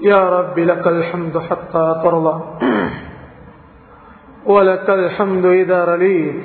يا رب لك الحمد حتى ترضى ولك الحمد إذا رليت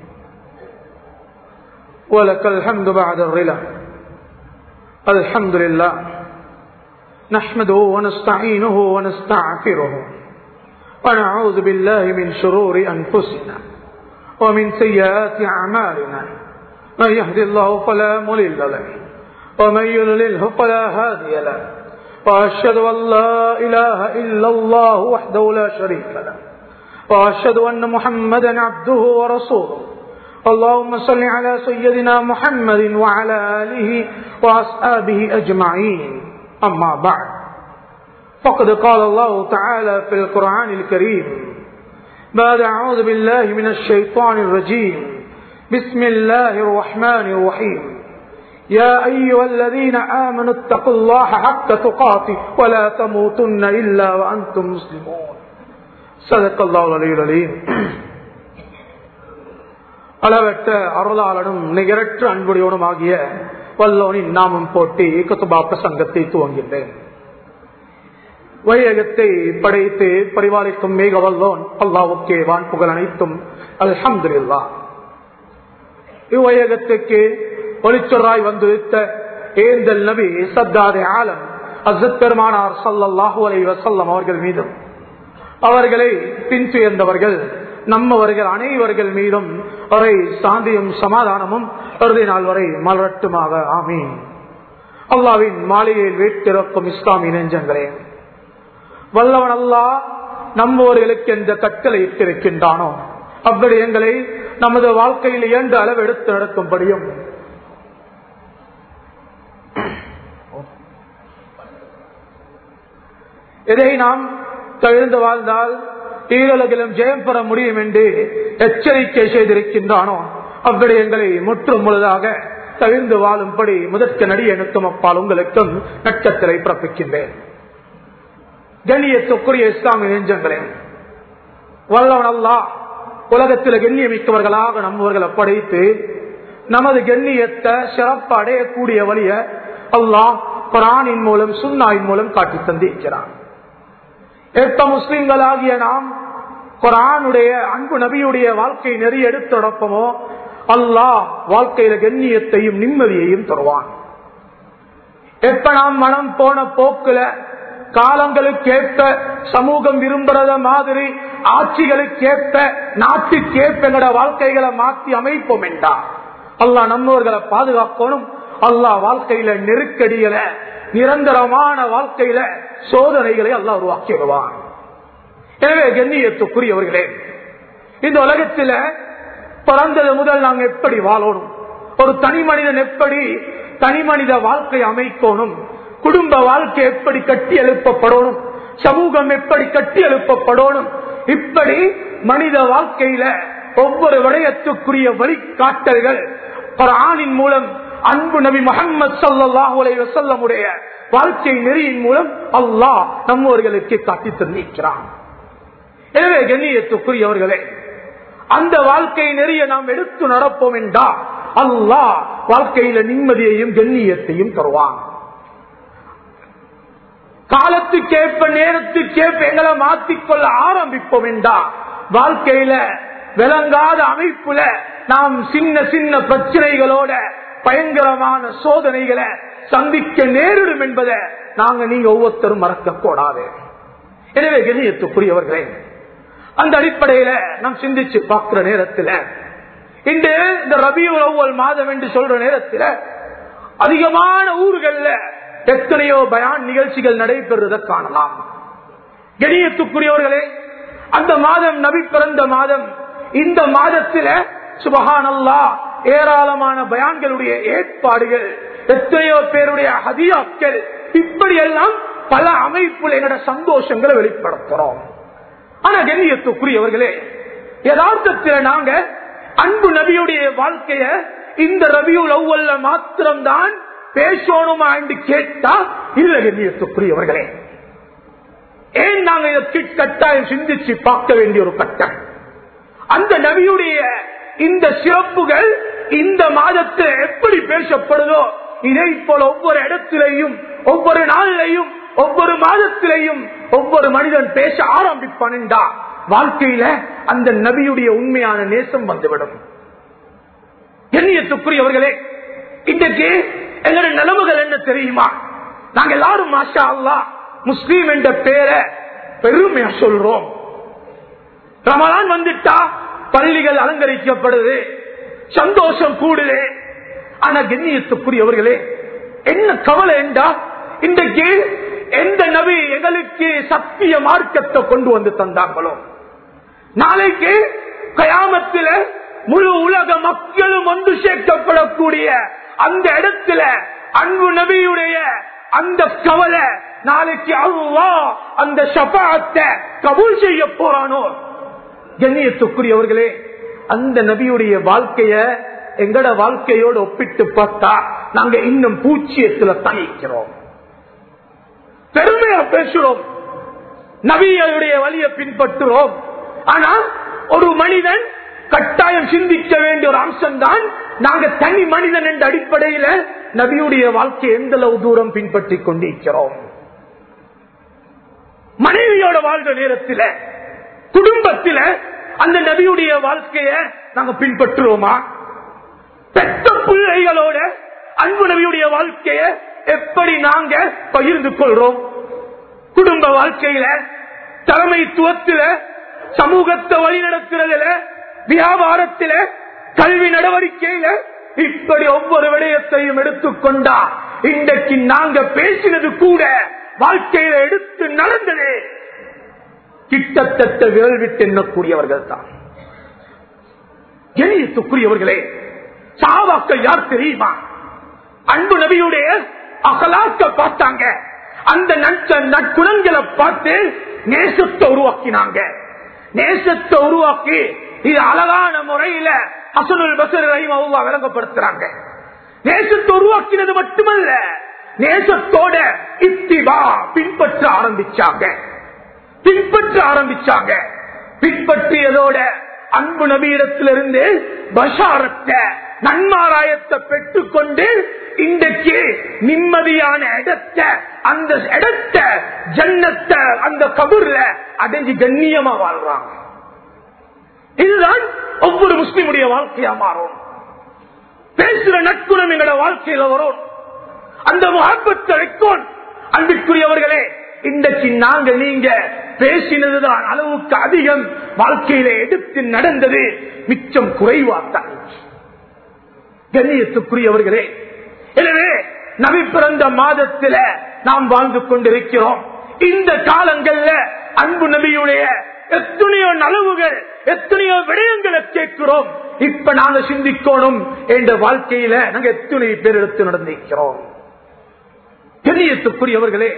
ولك الحمد بعد الرلا الحمد لله نحمده ونستعينه ونستعفره ونعوذ بالله من شرور أنفسنا ومن سيئات أعمالنا من يهد الله فلا ملل له ومن يلله فلا هادي له وأشهد أن لا إله إلا الله وحده لا شريك له وأشهد أن محمدا عبده ورسوله اللهم صل على سيدنا محمد وعلى آله وأصحابه أجمعين أما بعد فقد قال الله تعالى في القرآن الكريم بعد أعوذ بالله من الشيطان الرجيم بسم الله الرحمن الرحيم يا أيها الذين آمنوا اتقوا الله حق تقاته ولا تموتن إلا وأنتم مسلمون صدق الله العلي العليم அளவற்ற அருளாளனும் நிகரற்ற அன்புடையவனும் ஆகிய வல்லோனின் நாமம் போட்டி குத்துபா பிரசங்கத்தை துவங்கின்றேன் வையகத்தை படைத்து பரிபாலிக்கும் மேக வல்லோன் அல்லாவுக்கே வான் புகழ் அனைத்தும் அல்ஹம்துல்லா இவ்வையகத்துக்கு ஒளிச்சொராய் வந்துவித்த ஏந்தல் நபி சத்தாதே ஆலம் அசத் பெருமானார் சல்லாஹூ அலை வசல்லம் அவர்கள் மீதும் அவர்களை பின்துயர்ந்தவர்கள் நம்மவர்கள் அனைவர்கள் மீதும் வரை சாந்தியும் சமாதானமும் கருதி நாள் வரை மலரட்டுமாக ஆமீன் அல்லாவின் மாளிகையில் வீட்டிறக்கும் இஸ்லாமிய நெஞ்சங்களே வல்லவன் அல்லா நம்மவர்களுக்கு எந்த கட்டளை இட்டிருக்கின்றானோ அவ்விடயங்களை நமது வாழ்க்கையில் இயன்ற அளவு எடுத்து நடக்கும்படியும் இதை நாம் தழுந்து வாழ்ந்தால் ஈரலகிலும் ஜெயம் பெற முடியும் என்று எச்சரிக்கை செய்திருக்கின்றானோ அவ்விடயங்களை முற்றும் முழுதாக தவிர்ந்து வாழும்படி முதற்க நடிகனுக்கும் அப்பால் உங்களுக்கும் நட்சத்திரை பிறப்பிக்கின்றேன் கண்ணியத்துக்குரிய இஸ்லாமிய நெஞ்சங்களே வல்லவன் அல்லா உலகத்தில் கண்ணியமிக்கவர்களாக நம்மவர்களை படைத்து நமது கண்ணியத்தை சிறப்பு அடையக்கூடிய வழிய அல்லாஹ் குரானின் மூலம் சுன்னாயின் மூலம் காட்டி தந்திருக்கிறான் எப்ப முஸ்லிம்களாகிய நாம் குரானுடைய அன்பு நபியுடைய வாழ்க்கை நெறி எடுத்து நடப்போமோ அல்லாஹ் வாழ்க்கையில கண்ணியத்தையும் நிம்மதியையும் தருவான் எப்ப நாம் மனம் போன போக்குல காலங்களுக்கேற்ப சமூகம் விரும்புறத மாதிரி ஆட்சிகளுக்கேற்ப நாட்டுக்கேற்ப எங்கட வாழ்க்கைகளை மாற்றி அமைப்போம் என்றா அல்லா நம்மவர்களை பாதுகாக்கணும் அல்லா வாழ்க்கையில நெருக்கடிகளை நிரந்தரமான வாழ்க்கையில சோதனைகளை அல்லா உருவாக்கி வருவான் எனவே கண்ணியத்துக்குரியவர்களே இந்த உலகத்தில பிறந்தது முதல் நாங்க எப்படி வாழணும் ஒரு தனி மனிதன் எப்படி தனி மனித வாழ்க்கை அமைக்கணும் குடும்ப வாழ்க்கை எப்படி கட்டி எழுப்பப்படணும் சமூகம் எப்படி கட்டி எழுப்பப்படணும் இப்படி மனித வாழ்க்கையில ஒவ்வொரு விடயத்துக்குரிய வழிகாட்டல்கள் ஆணின் மூலம் அன்பு நபி முகமது சல்லாஹூ வசல்லமுடைய வாழ்க்கை நெறியின் மூலம் அல்லாஹ் நம்மவர்களுக்கு காட்டி தந்திருக்கிறான் எனவே கண்ணியத்துக்குரியவர்களே அந்த வாழ்க்கை நெறிய நாம் எடுத்து நடப்போம் என்றா அல்லாஹ் வாழ்க்கையில நிம்மதியையும் கண்ணியத்தையும் தருவான் காலத்துக்கேற்ப நேரத்துக்கேற்ப எங்களை மாற்றிக்கொள்ள ஆரம்பிப்போம் என்றா வாழ்க்கையில விளங்காத அமைப்புல நாம் சின்ன சின்ன பிரச்சனைகளோட பயங்கரமான சோதனைகளை சந்திக்க நேரிடும் என்பதை நாங்க நீங்க ஒவ்வொருத்தரும் மறக்க கூடாது எனவே கணியத்துக்குரியவர்களே அந்த அடிப்படையில நாம் சிந்திச்சு பார்க்கிற நேரத்தில் இன்று இந்த ரபியுல் அவ்வல் மாதம் என்று சொல்ற நேரத்தில் அதிகமான ஊர்கள்ல எத்தனையோ பயான் நிகழ்ச்சிகள் நடைபெறுவதை காணலாம் கணியத்துக்குரியவர்களே அந்த மாதம் நபி பிறந்த மாதம் இந்த மாதத்தில சுபஹானல்லா ஏராளமான பயான்களுடைய ஏற்பாடுகள் எத்தனையோ பேருடைய ஹதியாக்கள் இப்படி எல்லாம் பல அமைப்புல எங்களோட சந்தோஷங்களை வெளிப்படுத்துறோம் ஆனா கண்ணியத்துக்குரியவர்களே யதார்த்தத்தில் நாங்க அன்பு நபியுடைய வாழ்க்கைய இந்த ரபியுல் அவ்வல்ல மாத்திரம்தான் பேசணுமா என்று கேட்டா இல்ல கண்ணியத்துக்குரியவர்களே ஏன் நாங்க இதை கட்டாயம் சிந்திச்சு பார்க்க வேண்டிய ஒரு கட்டம் அந்த நபியுடைய இந்த சிறப்புகள் இந்த மாதத்தில் எப்படி பேசப்படுதோ இதே போல ஒவ்வொரு இடத்திலையும் ஒவ்வொரு நாளிலையும் ஒவ்வொரு மாதத்திலையும் ஒவ்வொரு மனிதன் பேச ஆரம்பிப்பான்டா வாழ்க்கையில அந்த நபியுடைய உண்மையான நேசம் வந்துவிடும் எண்ணியத்துக்குரியவர்களே இன்றைக்கு எங்களுடைய நிலைமைகள் என்ன தெரியுமா நாங்க எல்லாரும் மாஷா அல்லா முஸ்லீம் என்ற பேரை பெருமையா சொல்றோம் ரமலான் வந்துட்டா பள்ளிகள் அலங்கரிக்கப்படுது சந்தோஷம் கூடுது ஆனா கண்ணியத்துக்குரியவர்களே என்ன கவலை என்றா இன்றைக்கு எந்த நபி எங்களுக்கு சத்திய மார்க்கத்தை கொண்டு வந்து தந்தாங்களோ நாளைக்கு கயாமத்தில முழு உலக மக்களும் ஒன்று சேர்க்கப்படக்கூடிய அந்த இடத்துல அன்பு நபியுடைய அந்த கவலை நாளைக்கு அவ்வா அந்த சபாத்தை கபூல் செய்ய போறானோ கண்ணியத்துக்குரியவர்களே அந்த நபியுடைய வாழ்க்கைய எங்கட வாழ்க்கையோடு ஒப்பிட்டு பார்த்தா நாங்க இன்னும் பூச்சியத்துல தனிக்கிறோம் பெருமையா பேசுறோம் நபியுடைய வழியை பின்பற்றுறோம் ஆனா ஒரு மனிதன் கட்டாயம் சிந்திக்க வேண்டிய ஒரு அம்சம் தான் நாங்க தனி மனிதன் என்ற அடிப்படையில நபியுடைய வாழ்க்கை எந்த அளவு தூரம் பின்பற்றி கொண்டிருக்கிறோம் மனைவியோட வாழ்ந்த நேரத்தில் குடும்பத்தில அந்த நபியுடைய வாழ்க்கைய நாங்க பின்பற்றுவோமா பெத்த பிள்ளைகளோட அன்பு நபியுடைய வாழ்க்கைய எப்படி நாங்க பகிர்ந்து கொள்றோம் குடும்ப வாழ்க்கையில தலைமைத்துவத்தில சமூகத்தை வழிநடத்துறதுல வியாபாரத்தில கல்வி நடவடிக்கையில இப்படி ஒவ்வொரு விடயத்தையும் எடுத்துக்கொண்டா இன்றைக்கு நாங்க பேசினது கூட வாழ்க்கையில எடுத்து நடந்தது கிட்டத்தட்ட விரல் விட்டு எண்ணக்கூடியவர்கள் தான் எளியத்துக்குரியவர்களே சாவாக்கள் யார் தெரியுமா அன்பு நபியுடைய அகலாக்க பார்த்தாங்க அந்த நற்குணங்களை பார்த்து நேசத்தை உருவாக்கினாங்க நேசத்தை உருவாக்கி இது அழகான முறையில அசனுல் பசர் ரஹிமஹுல்லா விளங்கப்படுத்துறாங்க நேசத்தை உருவாக்கினது மட்டுமல்ல நேசத்தோட இத்திபா பின்பற்ற ஆரம்பிச்சாங்க பின்பற்ற ஆரம்பிச்சாங்க பின்பற்றியதோட அன்பு நபீரத்திலிருந்து பஷாரத்தை நன்மாராயத்தை பெற்றுக்கொண்டு இன்றைக்கு நிம்மதியான இடத்தை அந்த இடத்தை ஜன்னத்தை அந்த கபூர்ல அடைஞ்சு கண்ணியமா வாழ்றாங்க இதுதான் ஒவ்வொரு முஸ்லிமுடைய வாழ்க்கையா மாறும் பேசுற நட்புணம் எங்களோட வாழ்க்கையில வரும் அந்த முகப்பத்தை வைக்கும் அன்பிற்குரியவர்களே இன்றைக்கு நாங்க நீங்க பேசினதுதான் அளவுக்கு அதிகம் வாழ்க்கையில எடுத்து நடந்தது மிச்சம் குறைவாத்தான் கண்ணியத்துக்குரியவர்களே எனவே நபி பிறந்த மாதத்தில நாம் வாழ்ந்து கொண்டிருக்கிறோம் இந்த காலங்கள்ல அன்பு நபியுடைய எத்தனையோ நலவுகள் எத்தனையோ விடயங்களை கேட்கிறோம் இப்ப நாங்க சிந்திக்கணும் என்ற வாழ்க்கையில நாங்க எத்தனை பேர் எடுத்து நடந்திருக்கிறோம் கண்ணியத்துக்குரியவர்களே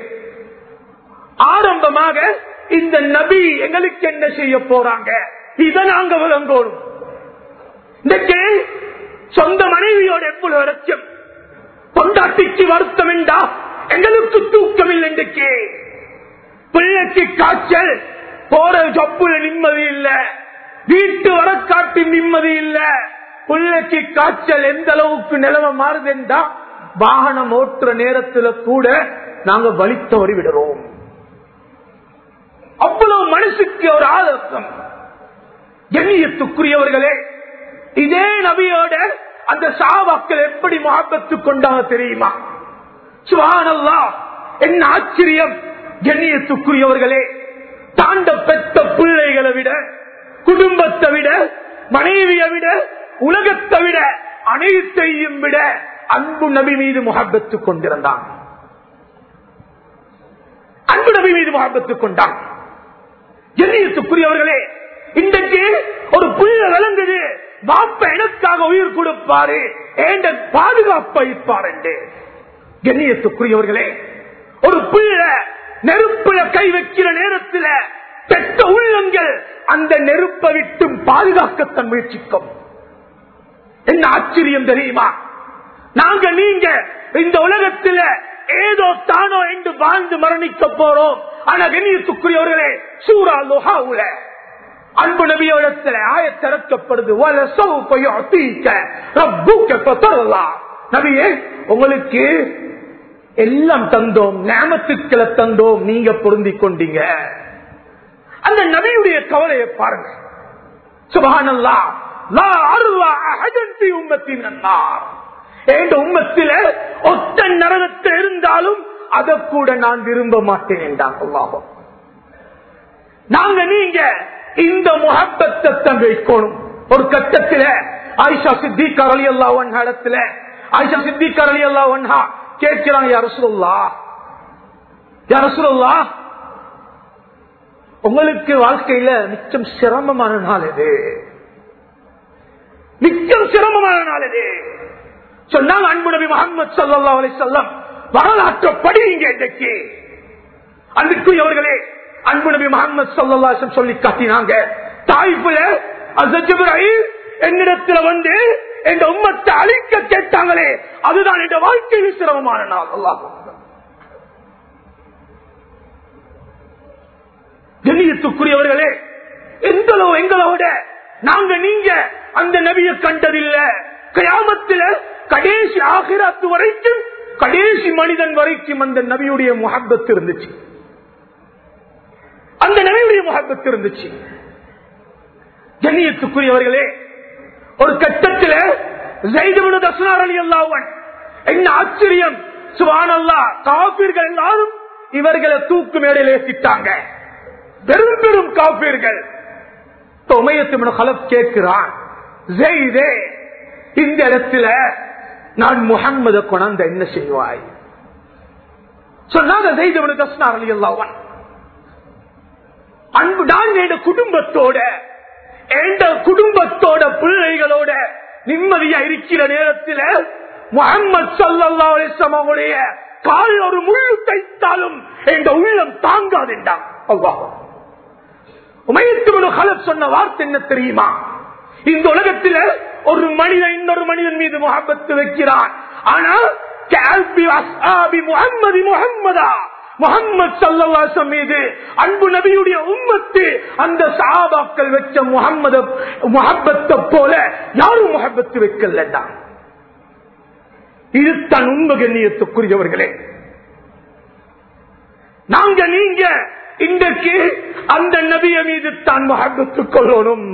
ஆரம்பமாக இந்த நபி எங்களுக்கு என்ன செய்ய போறாங்க இதை நாங்க விளங்கணும் இன்றைக்கு சொந்த மனைவியோட எவ்வளவு இறக்கம் பொண்டாட்டிக்கு வருத்தம் என்றா எங்களுக்கு தூக்கம் இல்லை இன்றைக்கு பிள்ளைக்கு காய்ச்சல் போற ஜப்புல நிம்மதி இல்ல வீட்டு வர காட்டி நிம்மதி இல்ல பிள்ளைக்கு காய்ச்சல் எந்த அளவுக்கு நிலைமை மாறுதுண்டா வாகனம் ஓட்டுற நேரத்துல கூட நாங்க வலித்தவறி விடுறோம் அவ்வளவு மனசுக்கு ஒரு ஆதர்சம் எண்ணியத்துக்குரியவர்களே இதே நபியோட அந்த சாவாக்கள் எப்படி மகாபத்து கொண்டாங்க தெரியுமா சுவானல்லா என்ன ஆச்சரியம் கண்ணியத்துக்குரியவர்களே தாண்ட பெற்ற பிள்ளைகளை விட குடும்பத்தை விட மனைவியை விட உலகத்தை விட அனைத்தையும் விட அன்பு நபி மீது முகப்பத்து கொண்டிருந்தான் அன்பு நபி மீது முகப்பத்து கொண்டான் கண்ணியத்துக்குரியவர்களே இன்றைக்கு ஒரு புள்ள விளங்குது பாப்ப எனக்காக உயிர் கொடுப்பாரு என்ற பாதுகாப்பை இருப்பார் என்று கண்ணியத்துக்குரியவர்களே ஒரு பிள்ளை நெருப்புல கை வைக்கிற நேரத்தில் பெற்ற உள்ளங்கள் அந்த நெருப்பை விட்டு பாதுகாக்கத்தான் முயற்சிக்கும் என்ன ஆச்சரியம் தெரியுமா நாங்க நீங்க இந்த உலகத்துல ஏதோ தானோ என்று வாழ்ந்து மரணிக்க போறோம் ஆனா கண்ணியத்துக்குரியவர்களே சூரா லோஹாவுல அன்பு நபியோடத்துல ஆயத்திறக்கப்படுது நபியே உங்களுக்கு எல்லாம் தந்தோம் நேமத்துக்களை தந்தோம் நீங்க பொருந்திக் கொண்டீங்க அந்த நபியுடைய கவலையை பாருங்க சுபஹானல்லா லா அருவா அஹதன் ஃபி உம்மத்தின் அன்னார் என்ற உம்மத்தில ஒத்த நரகத்தில் இருந்தாலும் அதை கூட நான் விரும்ப மாட்டேன் என்றான் அல்லாஹ் நாங்க நீங்க இந்த முகப்பத்தை வைக்கணும் ஒரு கட்டத்தில் ஆயிஷா சித்திகார் அலி அல்லா இடத்துல ஆயிஷா சித்திகார் அலி அல்லா ஒன்ஹா கேட்கிறாங்க யார சொல்லா யார சொல்லா உங்களுக்கு வாழ்க்கையில மிச்சம் சிரமமான நாள் இது மிச்சம் சிரமமான நாள் இது சொன்னாங்க அன்பு நபி முகமது சல்லா அலி சொல்லம் வரலாற்று படிங்க இன்றைக்கு அன்புக்குரியவர்களே அன்பு நபி முகமது சல்லாசம் சொல்லி காட்டினாங்க தாய்ப்புல என்னிடத்துல வந்து எங்க உம்மத்தை அழிக்க கேட்டாங்களே அதுதான் என் வாழ்க்கையில் சிரமமான நாள் அல்லாஹ் கண்ணியத்துக்குரியவர்களே எங்களோ எங்களோட நாங்க நீங்க அந்த நபிய கண்டதில்ல கயாமத்தில கடைசி ஆகிராத்து வரைக்கும் கடைசி மனிதன் வரைக்கும் அந்த நபியுடைய முகப்பத்து இருந்துச்சு அந்த நபியுடைய முகப்பத்து இருந்துச்சு கண்ணியத்துக்குரியவர்களே ஒரு கட்டத்தில் என்ன ஆச்சரியம் சுபானல்லா காப்பீர்கள் எல்லாரும் இவர்களை தூக்கு மேடையில் ஏற்றிட்டாங்க பெரும் பெரும் காப்பீர்கள் கேட்கிறான் இந்த இடத்துல நான் முகம்மத கொண்டாந்த என்ன செய்வாய் சொன்னாங்க செய்தவனு தஸ்னார் அலி அல்லாவன் அன்பு நான் என் குடும்பத்தோட எந்த குடும்பத்தோட பிள்ளைகளோட நிம்மதியா இருக்கிற நேரத்தில் முகமது சல்லா அலிஸ்லாமுடைய கால் ஒரு முள்ளு தைத்தாலும் எங்க உள்ளம் தாங்காதுண்டான் சொன்ன வார்த்தை என்ன தெரியுமா இந்த உலகத்தில் ஒரு மனிதன் இன்னொரு மனிதன் மீது முகப்பத்து வைக்கிறான் ஆனால் முகம்மது முகம்மதா முகம்மது சல்லாசம் மீது அன்பு நபியுடைய உம்மத்து அந்த சாபாக்கள் வச்ச முகம்மது முகப்பத்தை போல யாரும் முகப்பத்து வைக்கலடா இது தன் உண்மை கண்ணியத்துக்குரியவர்களே நாங்க நீங்க இன்றைக்கு அந்த நபிய மீது தான் முகப்பத்துக் கொள்ளணும்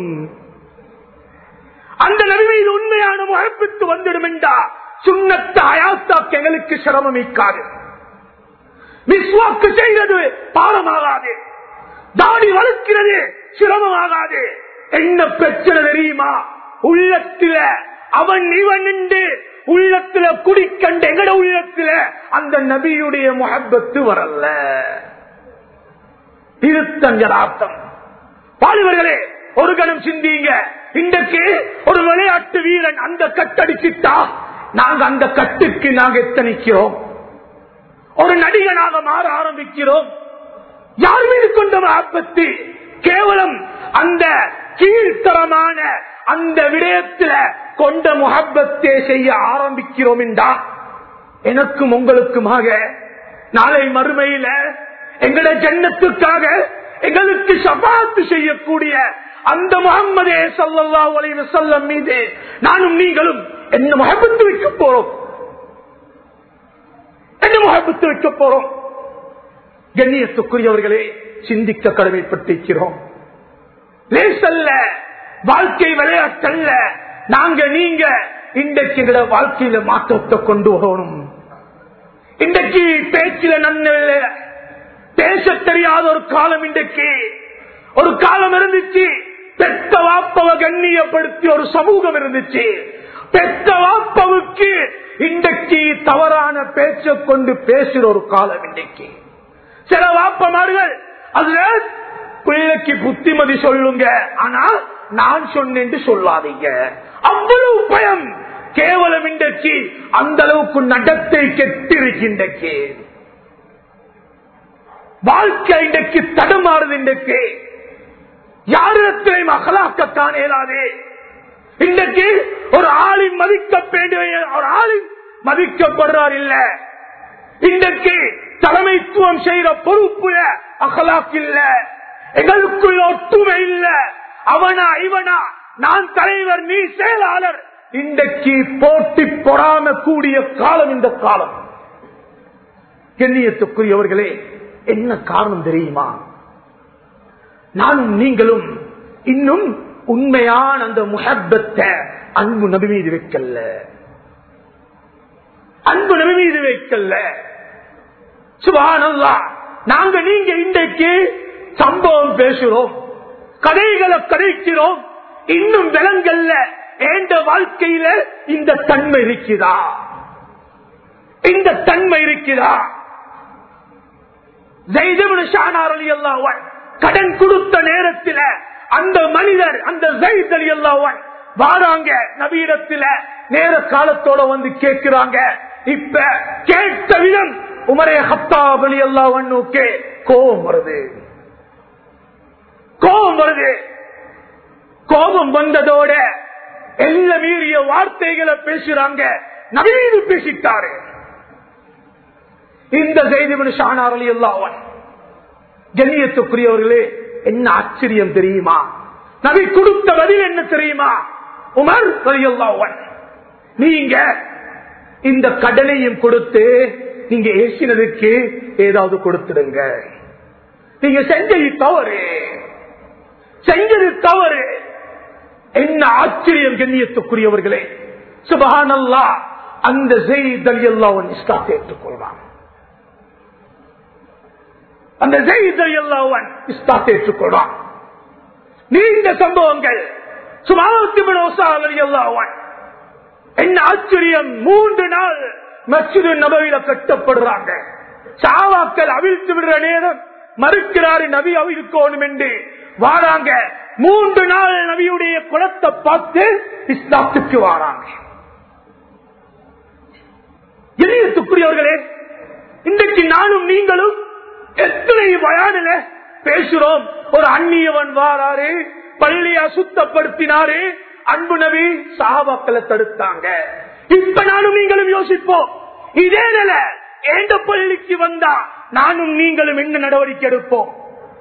அந்த நபி மீது உண்மையான முகப்பித்து வந்துடும் என்றா சுண்ணத்த அயாத்தாக்கு எங்களுக்கு சிரமம் இருக்காது விஸ்வாக்கு செய்வது பாவமாகாது தாடி வளர்க்கிறது சிரமமாகாது என்ன பிரச்சனை தெரியுமா உள்ளத்தில அவன் இவன் என்று உள்ளத்துல குடிக்கண்ட எங்கட உள்ளத்துல அந்த நபியுடைய முகப்பத்து வரல திருத்தஞ்சலார்த்தம் பாலிவர்களே ஒரு கணம் சிந்திங்க இன்றைக்கு ஒரு விளையாட்டு வீரன் அந்த கட்டடிச்சிட்டா நாங்க அந்த கட்டுக்கு நாங்க எத்தனைக்கிறோம் ஒரு நடிகனாக மாற ஆரம்பிக்கிறோம் யார் மீது கொண்ட ஆபத்து கேவலம் அந்த கீழ்த்தரமான அந்த விடயத்தில் கொண்ட முகப்பத்தை செய்ய ஆரம்பிக்கிறோம் என்றா எனக்கும் உங்களுக்குமாக நாளை மறுமையில எங்களை ஜன்னத்துக்காக எங்களுக்கு சபாத்து செய்யக்கூடிய அந்த முகம்மதே சல்லல்லா உலக செல்லம் மீது நானும் நீங்களும் என்ன முகப்பத்து வைக்க போறோம் என்ன முகப்பத்து வைக்க போறோம் கண்ணியத்துக்குரியவர்களே சிந்திக்க கடமைப்பட்டிருக்கிறோம் லேசல்ல வாழ்க்கை விளையாட்டல்ல நாங்க நீங்க இன்றைக்கு எங்களோட வாழ்க்கையில மாற்றத்தை கொண்டு வரணும் இன்றைக்கு பேச்சில நன்னில்ல பேச தெரியாத ஒரு காலம் இன்றைக்கு ஒரு காலம் இருந்துச்சு பெத்த வாப்பவ கண்ணியப்படுத்தி ஒரு சமூகம் இருந்துச்சு பெத்த வாப்பவுக்கு இன்றைக்கு தவறான பேச்ச கொண்டு பேசுற ஒரு காலம் இன்றைக்கு சில வாப்பமார்கள் அதுல பிள்ளைக்கு புத்திமதி சொல்லுங்க ஆனா நான் சொன்னேன் சொல்லாதீங்க அவ்வளவு பயம் கேவலம் இன்றைக்கு அந்த அளவுக்கு நடத்தை கெட்டிருக்கின்றக்கு வாழ்க்கை இன்றைக்கு தடுமாறுது இன்றைக்கு யாரிடத்திலையும் அகலாக்கத்தான் இயலாது இன்றைக்கு ஒரு ஆளின் மதிக்க வேண்டிய ஒரு ஆளின் மதிக்கப்படுறார் இல்ல இன்றைக்கு தலைமைத்துவம் செய்யற பொறுப்புல அகலாக் இல்ல எங்களுக்குள்ள ஒற்றுமை இல்ல அவனா இவனா நான் தலைவர் நீ செயலாளர் இன்றைக்கு போட்டி பொறாம கூடிய காலம் இந்த காலம் கண்ணியத்துக்குரியவர்களே என்ன காரணம் தெரியுமா நானும் நீங்களும் இன்னும் உண்மையான அந்த முகப்பத்தை அன்பு நபி மீது வைக்கல அன்பு நபி மீது வைக்கல சுபானல்லா நாங்க நீங்க இன்றைக்கு சம்பவம் பேசுறோம் கதைகளை கதைக்கிறோம் இன்னும் விலங்கல்ல ஏண்ட வாழ்க்கையில இந்த தன்மை இருக்குதா இந்த தன்மை இருக்குதா கடன் கொடுத்த நேரத்தில் அந்த மனிதர் அந்த ஜெயித் அலி அல்லாவன் வாராங்க நவீனத்தில நேர காலத்தோட வந்து கேட்கிறாங்க இப்ப கேட்ட விதம் உமரே ஹத்தாப் அலி அல்லாவன்னுக்கு கோபம் வருது கோபம் வருது கோபம் வந்ததோட எல்ல மீறிய வார்த்தைகளை பேசுறாங்க நவீன பேசிட்டாரு இந்த செய்தி ஷானார் அலி அல்லாவன் கண்ணியத்துக்குரியவர்களே என்ன ஆச்சரியம் தெரியுமா நபி கொடுத்த பதில் என்ன தெரியுமா உமர் அலி அல்லாவன் நீங்க இந்த கடலையும் கொடுத்து நீங்க ஏசினதுக்கு ஏதாவது கொடுத்துடுங்க நீங்க செஞ்சது தவறு செஞ்சது தவறு என்ன ஆச்சரியம் கண்ணியத்துக்குரியவர்களே சுபஹானல்லா அந்த செய்தல் எல்லாம் இஸ்லாத்தை ஏற்றுக்கொள்வான் அந்த செய்தல் எல்லாம் இஸ்லாத்தை ஏற்றுக்கொள்வான் நீண்ட சம்பவங்கள் சுமாரத்தி எல்லாம் என்ன ஆச்சரியம் மூன்று நாள் மசிது நபவில கட்டப்படுறாங்க சாவாக்கள் அவிழ்த்து விடுற நேரம் மறுக்கிறாரு நபி அவிழ்க்கணும் என்று வாராங்க மூன்று நாள் நபியுடைய குலத்தை பார்த்து இஸ்லாத்துக்கு வாராங்க இணையத்துக்குரியவர்களே இன்றைக்கு நானும் நீங்களும் எத்தனை பயானில பேசுறோம் ஒரு அந்நியவன் வாராரு பள்ளியை சுத்தப்படுத்தினாரு அன்பு நபி சாபாக்களை தடுத்தாங்க இப்ப நானும் நீங்களும் யோசிப்போம் இதே நில ஏண்ட பள்ளிக்கு வந்தா நானும் நீங்களும் என்ன நடவடிக்கை எடுப்போம்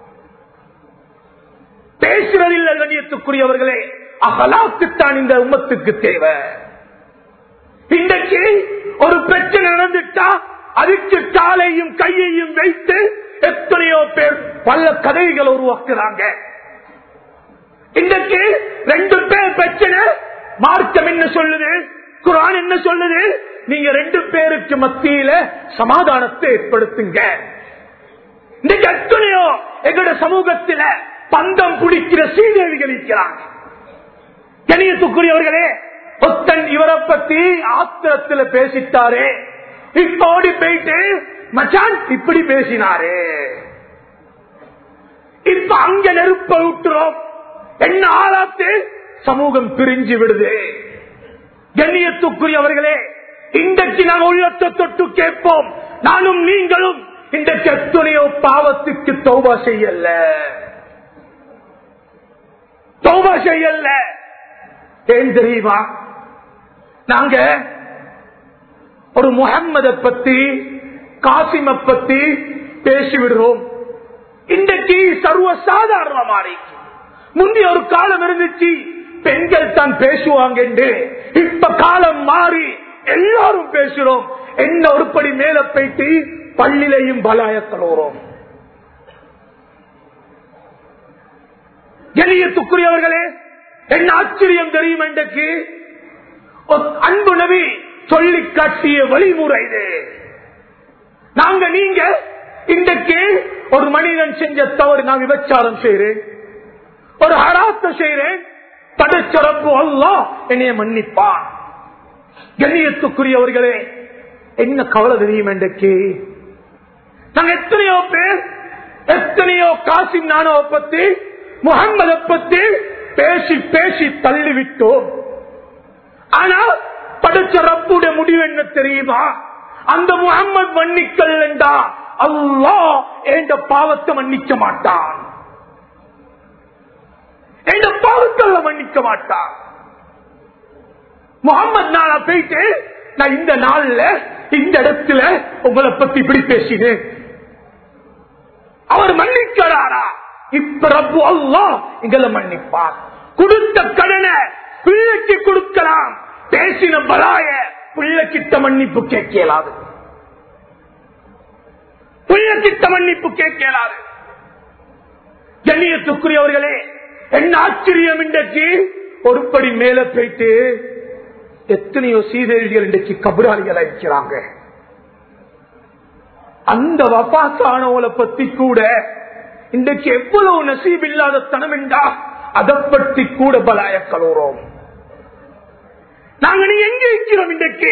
பேசுவதில்லை கண்ணியத்துக்குரியவர்களே அகலாக்குத்தான் இந்த உம்மத்துக்கு தேவை இன்றைக்கு ஒரு பிரச்சனை நடந்துட்டா அதுக்கு காலையும் கையையும் வைத்து எத்தனையோ பேர் பல கதைகளை உருவாக்குறாங்க இன்றைக்கு ரெண்டு பேர் பிரச்சனை மார்க்கம் என்ன சொல்லுது குரான் என்ன சொல்லுது நீங்க ரெண்டு பேருக்கு மத்தியில சமாதானத்தை ஏற்படுத்துங்க இன்றைக்கு எத்தனையோ எங்களோட சமூகத்தில பந்தம் பிடிக்கிற சீதேவிகள் இருக்கிறாங்க கணியத்துக்குரியவர்களே ஒத்தன் இவரை பத்தி ஆத்திரத்துல பேசிட்டாரு இப்ப ஓடி போயிட்டு மச்சான் இப்படி பேசினாரு இப்ப அங்க நெருப்ப விட்டுறோம் என்ன ஆளாத்து சமூகம் பிரிஞ்சு விடுது கண்ணியத்துக்குரியவர்களே இன்றைக்கு நாங்கள் உள்ளத்தை தொட்டு கேட்போம் நானும் நீங்களும் இன்றைக்கு எத்தனையோ பாவத்துக்கு தௌபா செய்யல தௌபா செய்யல ஏன் தெரியுமா நாங்க ஒரு முகம்மத பத்தி காசிம பத்தி பேசிவிடுறோம் இன்றைக்கு சர்வ சாதாரணமாரி முந்தைய ஒரு காலம் இருந்துச்சு பெண்கள் தான் பேசுவாங்க என்று இப்ப காலம் மாறி எல்லாரும் பேசுறோம் என்ன ஒருபடி மேல போயிட்டு பள்ளிலையும் பலாயத்தலோறோம் எளியத்துக்குரியவர்களே என்ன ஆச்சரியம் தெரியும் இன்றைக்கு அன்பு நபி சொல்லி காட்டிய வழிமுறை இது நாங்க நீங்க இன்றைக்கு ஒரு மனிதன் செஞ்ச தவறு நான் விபச்சாரம் செய்யறேன் ஒரு ஹராத்த செய்யறேன் படைச்சரப்பு அல்லா என்னைய மன்னிப்பான் கண்ணியத்துக்குரியவர்களே என்ன கவலை தெரியும் இன்றைக்கு நாங்க எத்தனையோ பேர் எத்தனையோ காசிம் நானோ பத்தி முகம்மதை பத்தி பேசி பேசி தள்ளிவிட்டோம் ஆனா படைச்ச ரப்புடைய முடிவு என்ன தெரியுமா அந்த முகம்மது மன்னிக்கல் என்றா அல்லா என்ற பாவத்தை மன்னிக்க மாட்டான் என்ற பாவத்தை மன்னிக்க மாட்டான் முகமது நாளா போயிட்டு நான் இந்த நாள்ல இந்த இடத்துல உங்களை பத்தி இப்படி பேசினேன் அவர் மன்னிக்கிறாரா இப்ப ரப்பு அல்லா எங்களை மன்னிப்பார் கொடுத்த கடனை பிள்ளைக்கு கொடுக்கலாம் பேசின பலாய பிள்ளைக்கிட்ட மன்னிப்பு கேட்கலாது புள்ளக்கிட்ட மன்னிப்பு கேட்கலாது கண்ணியத்துக்குரியவர்களே என்ன ஆச்சரியம் இன்றைக்கு ஒருபடி மேல போயிட்டு எத்தனையோ சீதேவிகள் இன்றைக்கு கபராளிகள் இருக்கிறாங்க அந்த வபாத்தானவங்களை பத்தி கூட இன்றைக்கு எவ்வளவு நசீப் இல்லாத தனம் என்றா அதை பற்றி கூட பலாய கலோறோம் நாங்க நீ எங்க இருக்கிறோம் இன்றைக்கு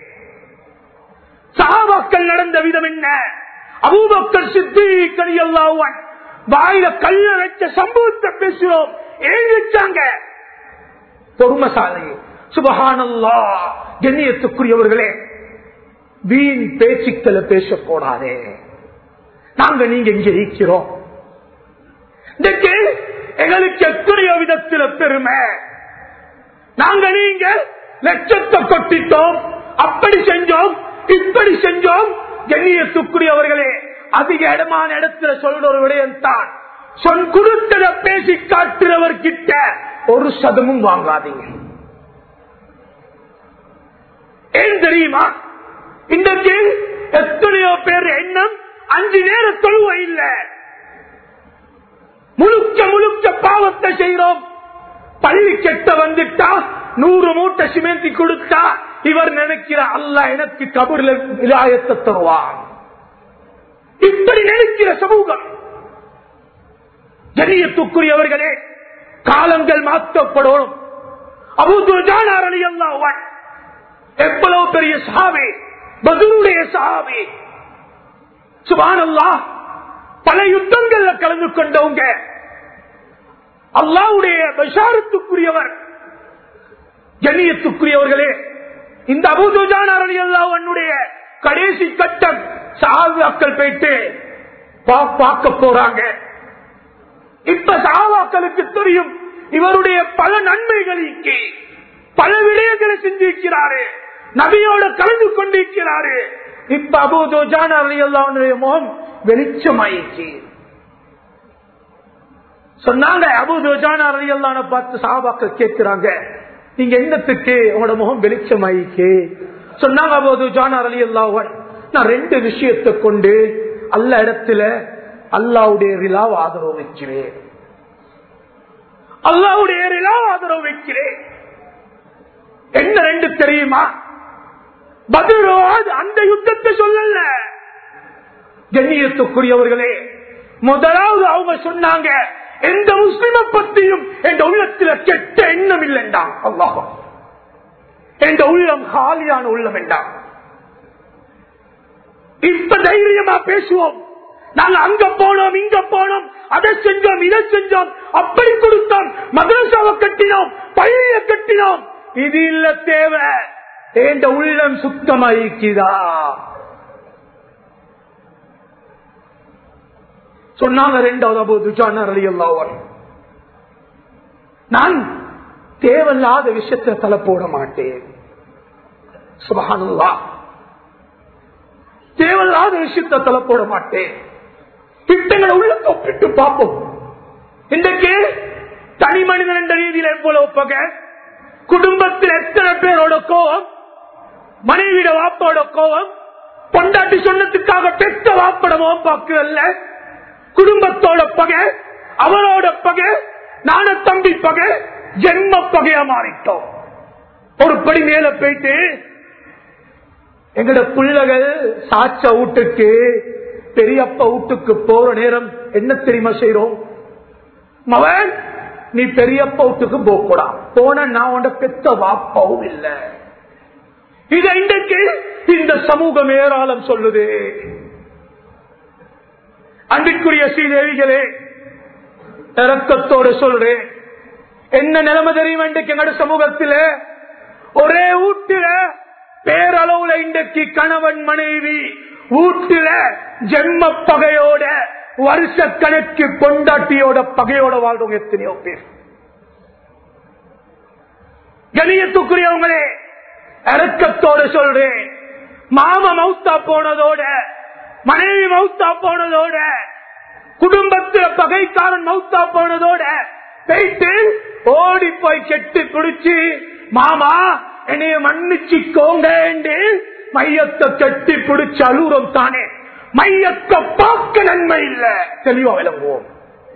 சகாபாக்கள் நடந்த விதம் என்ன அபூபக்கர் சித்தி கலியல்லாவன் வாயில கல்ல வச்ச சம்பவத்தை பேசுறோம் ஏன் வச்சாங்க பொறுமசாலை சுபகானல்லா கண்ணியத்துக்குரியவர்களே வீண் பேச்சுக்களை பேசக்கூடாதே நாங்க நீங்க இங்க இருக்கிறோம் இன்றைக்கு எங்களுக்கு எத்தனையோ விதத்தில பெருமை நாங்க நீங்க லட்சத்தை கொட்டிட்டோம் அப்படி செஞ்சோம் இப்படி செஞ்சோம் கண்ணியத்துக்குரியவர்களே அதிக இடமான இடத்துல சொல்ற ஒரு விடயம் தான் சொல் கொடுத்தத பேசி காட்டுறவர் கிட்ட ஒரு சதமும் வாங்காதீங்க ஏன் தெரியுமா இன்றைக்கு எத்தனையோ பேர் எண்ணம் அஞ்சு நேர தொழுவ இல்ல முழுக்க முழுக்க பாவத்தை செய்யறோம் பள்ளி கெட்ட வந்துட்டா நூறு மூட்டை சிமெந்தி கொடுத்தா இவர் நினைக்கிற அல்ல எனக்கு கபூர்ல விலாயத்தை தருவான் இப்படி நினைக்கிற சமூகம் ஜனியத்துக்குரியவர்களே காலங்கள் மாற்றப்படும் அபுதுஜானார் அலி அல்லாஹ் எவ்வளவு பெரிய சாவி பதுருடைய சாவி சுபானல்லா பல யுத்தங்கள்ல கலந்து கொண்டவங்க அல்லாவுடைய பஷாரத்துக்குரியவர் ஜனியத்துக்குரியவர்களே இந்த அபுதுஜானார் அலி அல்லாஹ்வுடைய கடைசி கட்டம் சாவாக்கள் போயிட்டு பா- பார்க்க போறாங்க இப்ப சாவாக்களுக்கு தெரியும் இவருடைய பல நன்மைகளுக்கு பல விடயங்களை செஞ்சிருக்கிறாரு நபியோட கலந்து கொண்டிருக்கிறாரு இப்ப அபூதோ ஜானுடைய முகம் வெளிச்சமாயிடுச்சு சொன்னாங்க அபூதோ ஜான பார்த்து சாபாக்கள் கேட்கிறாங்க நீங்க என்னத்துக்கு உங்களோட முகம் வெளிச்சமாயிக்கு சொன்னாங்க அபூது ஜானார் அலி அல்லாஹன் நான் ரெண்டு விஷயத்தை கொண்டு அல்ல இடத்துல அல்லாவுடைய ரிலாவ் ஆதரவு வைக்கிறேன் அல்லாவுடைய ரிலாவ் ஆதரவு வைக்கிறேன் என்ன ரெண்டு தெரியுமா பதிலோ அந்த யுத்தத்தை சொல்லல கண்ணியத்துக்குரியவர்களே முதலாவது அவங்க சொன்னாங்க எந்த முஸ்லிம பத்தியும் என் உள்ளத்துல கெட்ட எண்ணம் இல்லைண்டாம் அல்லாஹ் என் உள்ளம் காலியான உள்ளம் என்றான் இப்ப தைரியமா பேசுவோம் நாங்க அங்க போனோம் இங்க போனோம் அதை செஞ்சோம் இதை செஞ்சோம் அப்படி கொடுத்தோம் மதரசாவை கட்டினோம் பள்ளியை கட்டினோம் இது இல்ல தேவை என்ற உள்ளம் சுத்தமாயிருக்குதா சொன்னாங்க ரெண்டாவது அபு துஜானார் அலி அல்லாஹ் நான் தேவையில்லாத விஷயத்துல தலை போட மாட்டேன் சுபஹானல்லாஹ் தேவையில்லாத விஷயத்த தலை போட மாட்டேன் திட்டங்களை உள்ள ஒப்பிட்டு பார்ப்போம் இன்றைக்கு தனி மனிதன் என்ற ரீதியில் எவ்வளவு பகை குடும்பத்தில் எத்தனை பேரோட கோபம் மனைவியோட வாப்போட கோபம் பொண்டாட்டி சொன்னதுக்காக பெற்ற வாப்படமோ பார்க்கல குடும்பத்தோட பகை அவரோட பகை நான தம்பி பகை ஜென்ம பகையா மாறிட்டோம் ஒரு படி மேல போயிட்டு எங்கட பிள்ளைகள் சாச்ச வீட்டுக்கு பெரியப்பா வீட்டுக்கு போற நேரம் என்ன தெரியுமா செய்யறோம் மவன் நீ பெரியப்பா வீட்டுக்கு போகக்கூடா போன நான் உண்ட பெத்த வாப்பாவும் இல்ல இது இன்றைக்கு இந்த சமூகம் ஏராளம் சொல்லுது அன்பிற்குரிய ஸ்ரீதேவிகளே இறக்கத்தோடு சொல்றேன் என்ன நிலைமை தெரியும் இன்றைக்கு எங்கட சமூகத்தில் ஒரே வீட்டுல பேரளவுல இன்றைக்கு கணவன் மனைவி வீட்டுல ஜென்ம பகையோட வருஷ கணக்கு பொண்டாட்டியோட பகையோட வாழ்றவங்க எத்தனையோ பேர் கணியத்துக்குரியவங்களே இறக்கத்தோடு சொல்றேன் மாம மௌத்தா போனதோட மனைவி மௌத்தா போனதோட குடும்பத்துல பகைக்காரன் மௌத்தா போனதோட போயிட்டு ஓடி போய் கெட்டு குடிச்சு மாமா என்னைய மன்னிச்சுக்கோங்க என்று மையத்தை கட்டி பிடிச்சு அழுறோம் தானே மையத்தை பார்க்க நன்மை இல்ல தெளிவா விளங்குவோம்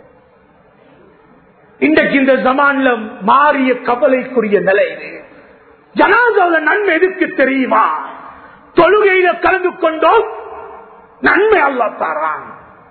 இன்றைக்கு இந்த ஜமான்ல மாறிய கவலைக்குரிய நிலை இது ஜனாதால நன்மை எதுக்கு தெரியுமா தொழுகையில கலந்து கொண்டோம் நன்மை அல்லா தாரான்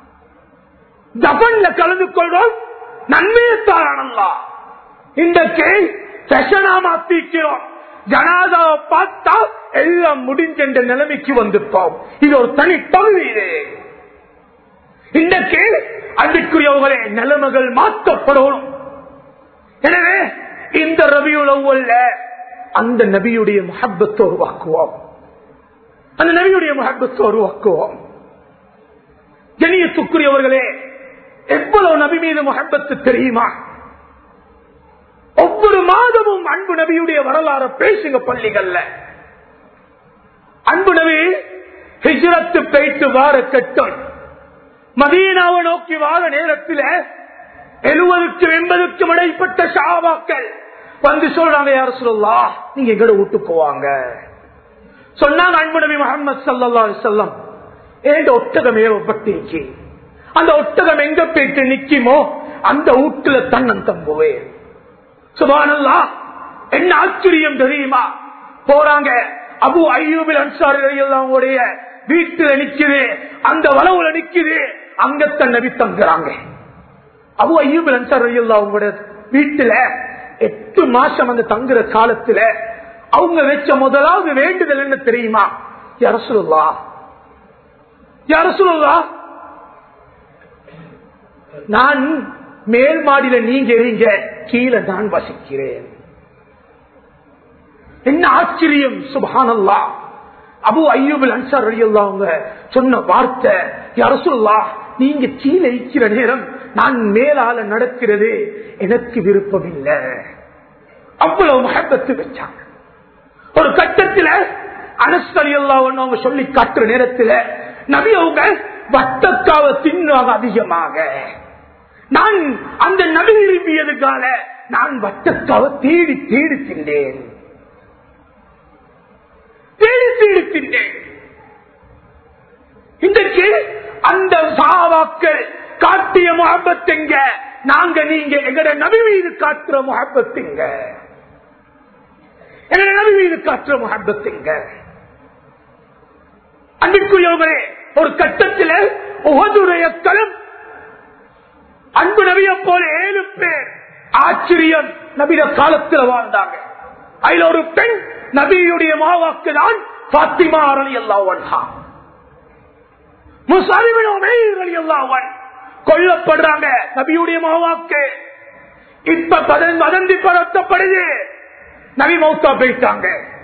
ஜபன்ல கலந்து கொள்றோம் நன்மையை தாரான் அல்லா இன்றைக்கு செஷனா மாத்திக்கிறோம் ஜனாதாவை பார்த்தா எல்லாம் முடிஞ்சென்ற நிலைமைக்கு வந்துட்டோம் இது ஒரு தனி பகுதி இது இன்றைக்கு அன்றைக்குரியவர்களே நிலைமைகள் மாற்றப்படணும் எனவே இந்த ரபியுல ஒவ்வொல்ல அந்த நபியுடைய முகப்பத்தை உருவாக்குவோம் அந்த நபியுடைய முகப்பத்தை உருவாக்குவோம் கணியத்துக்குரியவர்களே எவ்வளவு நபி மீது முகப்பத்து தெரியுமா ஒவ்வொரு மாதமும் அன்பு நபியுடைய வரலாறு பேசுங்க பள்ளிகள்ல அன்பு நபி ஹிஜ்ரத்து போயிட்டு வார கட்டம் மதீனாவை நோக்கி வார நேரத்தில் எழுபதுக்கும் எண்பதுக்கும் இடைப்பட்ட ஷாபாக்கள் வந்து சொல்றாங்க யார சொல்லா நீங்க எங்கட வீட்டுக்கு வாங்க சொன்னாங்க அன்பு நபி முகமது சல்லா செல்லம் ஏண்ட ஒட்டகம் ஏவப்பட்டிருச்சு அந்த ஒட்டகம் எங்க போயிட்டு நிக்குமோ அந்த வீட்டுல தன்னன் தம்புவேன் சுபானல்லா என்ன ஆச்சரியம் தெரியுமா போறாங்க அபு ஐயூபில் அன்சாரி அவங்களுடைய வீட்டுல நிக்குது அந்த வளவுல நிக்குது அங்கத்தான் நபி தங்குறாங்க அபு ஐயூபில் அன்சாரி அவங்களோட வீட்டுல எட்டு மாசம் அந்த தங்குற காலத்துல அவங்க வச்ச முதலாவது வேண்டுதல் என்ன தெரியுமா அரசுல்லா அரசுல்லா நான் மேல் மாடியில நீங்க எறீங்க கீழே நான் வசிக்கிறேன் என்ன ஆச்சரியம் சுபானல்லா அபு ஐயூபில் அன்சார் அழியல்லா அவங்க சொன்ன வார்த்தை அரசுல்லா நீங்க கீழே இருக்கிற நேரம் நான் மேலால நடக்கிறது எனக்கு விருப்பம் இல்லை அவ்வளவு மகப்பத்து வச்சாங்க ஒரு கட்டத்தில் அனஸ்தலி அவங்க சொல்லி காட்டுற நேரத்தில் நபி அவங்க வட்டக்காவை தின்னாக அதிகமாக நான் அந்த நபி விரும்பியதுக்காக நான் வட்டக்காவை தேடி தேடி தின்றேன் தேடி தேடி தின்றேன் இன்றைக்கு அந்த சாவாக்கள் காட்டிய முகப்பத்துங்க நாங்க நீங்க எங்கட நபி மீது காட்டுற முகப்பத்துங்க எங்கட நபி மீது காட்டுற முகப்பத்துங்க அன்பிற்குரியவர்களே ஒரு கட்டத்தில் உகதுடைய களம் அன்பு நபிய போல ஏழு பேர் ஆச்சரியம் நபிட காலத்தில் வாழ்ந்தாங்க அதுல ஒரு பெண் நபியுடைய மாவாக்கு தான் பாத்திமா அரணி எல்லாவன் முசாலிமின் கொல்லப்படுறாங்க நபியுடைய மாவாக்கு இப்ப வதந்தி பரத்தப்படுது நபி மௌத்தா போயிட்டாங்க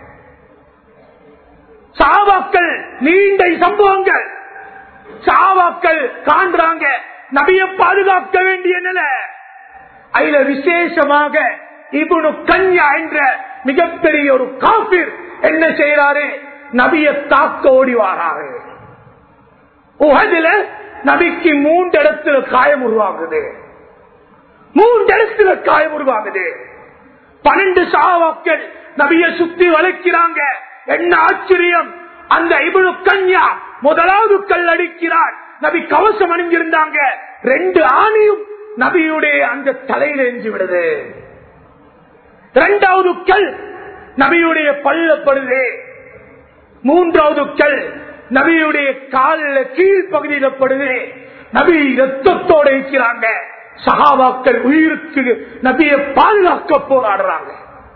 சாவாக்கள் நீண்ட சம்பவங்கள் சாவாக்கள் காண்றாங்க நபிய பாதுகாக்க வேண்டிய நிலை அதுல விசேஷமாக இவனு கன்யா என்ற மிகப்பெரிய ஒரு காபிர் என்ன செய்யறாரு நபிய தாக்க ஓடி வாராரு உகதில நபிக்கு மூன்று இடத்துல காயம் உருவாகுது மூன்று இடத்துல காயம் உருவாகுது பன்னெண்டு சாவாக்கள் நபிய சுத்தி வளைக்கிறாங்க என்ன ஆச்சரியம் அந்த இவனு கன்யா முதலாவது கல் அடிக்கிறார் நபி கவசம் அணிஞ்சிருந்தாங்க ரெண்டு ஆணியும் நபியுடைய அந்த தலையில எஞ்சி விடுது இரண்டாவது கல் நபியுடைய பள்ளப்படுது மூன்றாவது கல் நபியுடைய காலில் கீழ்ப்பகுதியில படுது நபி ரத்தத்தோட இருக்கிறாங்க சகாபாக்கள் உயிருக்கு நபியை பாதுகாக்க போராடுறாங்க